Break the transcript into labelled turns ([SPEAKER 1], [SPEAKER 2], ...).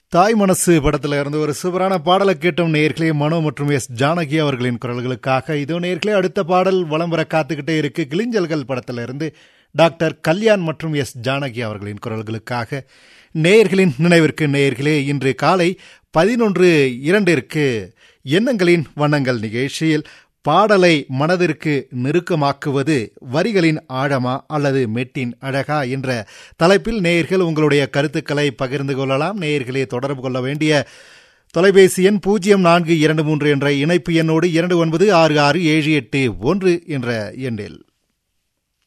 [SPEAKER 1] தாய் மனசு படத்துல இருந்து ஒரு சூப்பரான பாடலை கேட்டோம் நேர்களே மனோ மற்றும் எஸ் ஜானகி அவர்களின் குரல்களுக்காக இதோ நேர்களே அடுத்த பாடல் வலம் வர காத்துக்கிட்டே இருக்கு கிளிஞ்சல்கள் படத்துல இருந்து டாக்டர் கல்யாண் மற்றும் எஸ் ஜானகி அவர்களின் குரல்களுக்காக நேயர்களின் நினைவிற்கு நேயர்களே இன்று காலை பதினொன்று இரண்டிற்கு எண்ணங்களின் வண்ணங்கள் நிகழ்ச்சியில் பாடலை மனதிற்கு நெருக்கமாக்குவது வரிகளின் ஆழமா அல்லது மெட்டின் அழகா என்ற தலைப்பில் நேயர்கள் உங்களுடைய கருத்துக்களை பகிர்ந்து கொள்ளலாம் நேயர்களே தொடர்பு கொள்ள வேண்டிய தொலைபேசி எண் பூஜ்ஜியம் நான்கு இரண்டு மூன்று என்ற இணைப்பு எண்ணோடு இரண்டு ஒன்பது ஆறு ஆறு ஏழு எட்டு ஒன்று என்ற எண்ணில்